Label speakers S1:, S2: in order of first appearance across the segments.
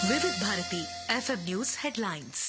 S1: వివిధ Bharati FM news headlines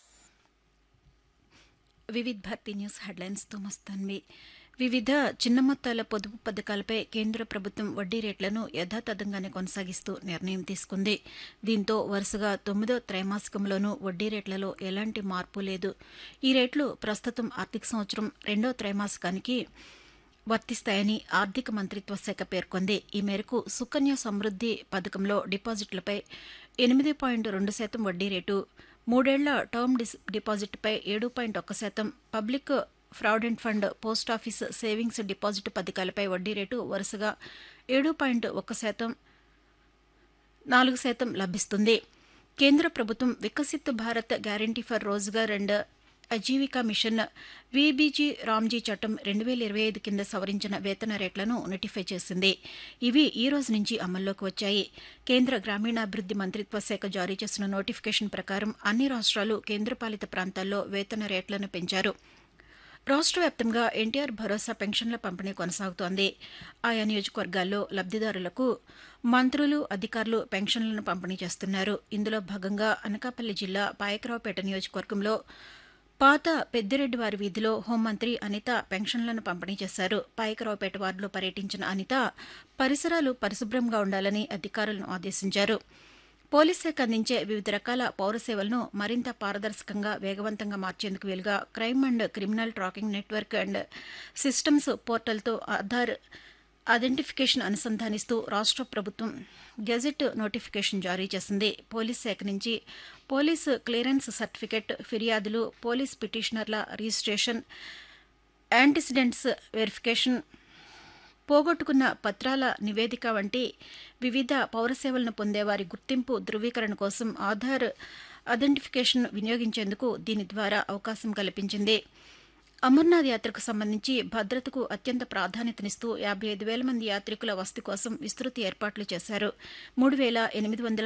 S2: Vividh Bharati news హెడ్లైన్స్తో మస్తాన్వి వివిధ చిన్న మొత్తాల పొదుపు పథకాలపై కేంద్ర ప్రభుత్వం వడ్డీ రేట్లను యథాతథంగానే కొనసాగిస్తూ నిర్ణయం తీసుకుంది దీంతో వరుసగా తొమ్మిదో త్రైమాసికంలోనూ వడ్డీ రేట్లలో ఎలాంటి మార్పు లేదు ఈ రేట్లు ప్రస్తుతం ఆర్థిక సంవత్సరం రెండో త్రైమాసికానికి వర్తిస్తాయని ఆర్థిక మంత్రిత్వ శాఖ పేర్కొంది ఈ మేరకు సుకన్య సమృద్ది పథకంలో డిపాజిట్లపై ఎనిమిది పాయింట్ రెండు శాతం వడ్డీ రేటు మూడేళ్ల టర్మ్ డిస్ డిపాజిట్పై ఏడు పాయింట్ ఒక్క శాతం public provident fund post office savings deposit పథకాలపై వడ్డీ రేటు వరుసగా ఏడు పాయింట్ ఒక్క శాతం నాలుగు శాతం లభిస్తుంది కేంద్ర ప్రభుత్వం Viksit Bharat guarantee for Rozgar and Ajeevika mission VBG Ramji చట్టం రెండు వేల ఇరవై ఐదు కింద సవరించిన వేతన రేట్లను నోటిఫై చేసింది ఇవి ఈ రోజు నుంచి అమల్లోకి వచ్చాయి కేంద్ర గ్రామీణాభివృద్ది మంత్రిత్వ శాఖ జారీ చేసిన నోటిఫికేషన్ ప్రకారం అన్ని రాష్ట్రాలు కేంద్రపాలిత ప్రాంతాల్లో వేతన రేట్లను పెంచారు రాష్ట్ర వ్యాప్తంగా ఎన్టీఆర్ భరోసా పెన్షన్ల పంపిణీ కొనసాగుతోంది ఆయా నియోజకవర్గాల్లో లబ్దిదారులకు మంత్రులు అధికారులు పెన్షన్లను పంపిణీ చేస్తున్నారు ఇందులో భాగంగా అనకాపల్లి జిల్లా పాయకరావుపేట నియోజకవర్గంలో పాత పెద్దిరెడ్డివారి వీధిలో హోంమంత్రి అనిత పెన్షన్లను పంపిణీ చేశారు పాయకరావుపేట వార్డులో పర్యటించిన అనిత పరిసరాలు పరిశుభ్రంగా ఉండాలని అధికారులను ఆదేశించారు పోలీస్ శాఖ అందించే వివిధ రకాల పౌర సేవలను మరింత పారదర్శకంగా వేగవంతంగా మార్చేందుకు వీలుగా crime and criminal tracking network and systems పోర్టల్తో ఆధార్ ఐడెంటిఫికేషన్ అనుసంధానిస్తూ రాష్ట్ర ప్రభుత్వం గెజెట్ నోటిఫికేషన్ జారీ చేసింది పోలీస్ శాఖ నుంచి పోలీసు క్లియరెన్స్ సర్టిఫికెట్ ఫిర్యాదులు పోలీస్ పిటిషనర్ల రిజిస్ట్రేషన్ యాంటిసిడెంట్స్ వెరిఫికేషన్ పోగొట్టుకున్న పత్రాల నివేదిక వంటి వివిధ పౌర సేవలను పొందేవారి గుర్తింపు ధృవీకరణ కోసం ఆధార్ ఐడెంటిఫికేషన్ వినియోగించేందుకు దీని ద్వారా అవకాశం కల్పించింది అమర్నాథ్ యాత్రకు సంబంధించి భద్రతకు అత్యంత ప్రాధాన్యతనిస్తూ యాభై ఐదు వేల మంది యాత్రికుల వసతి కోసం విస్తృత ఏర్పాట్లు చేశారు మూడు వేల ఎనిమిది వందల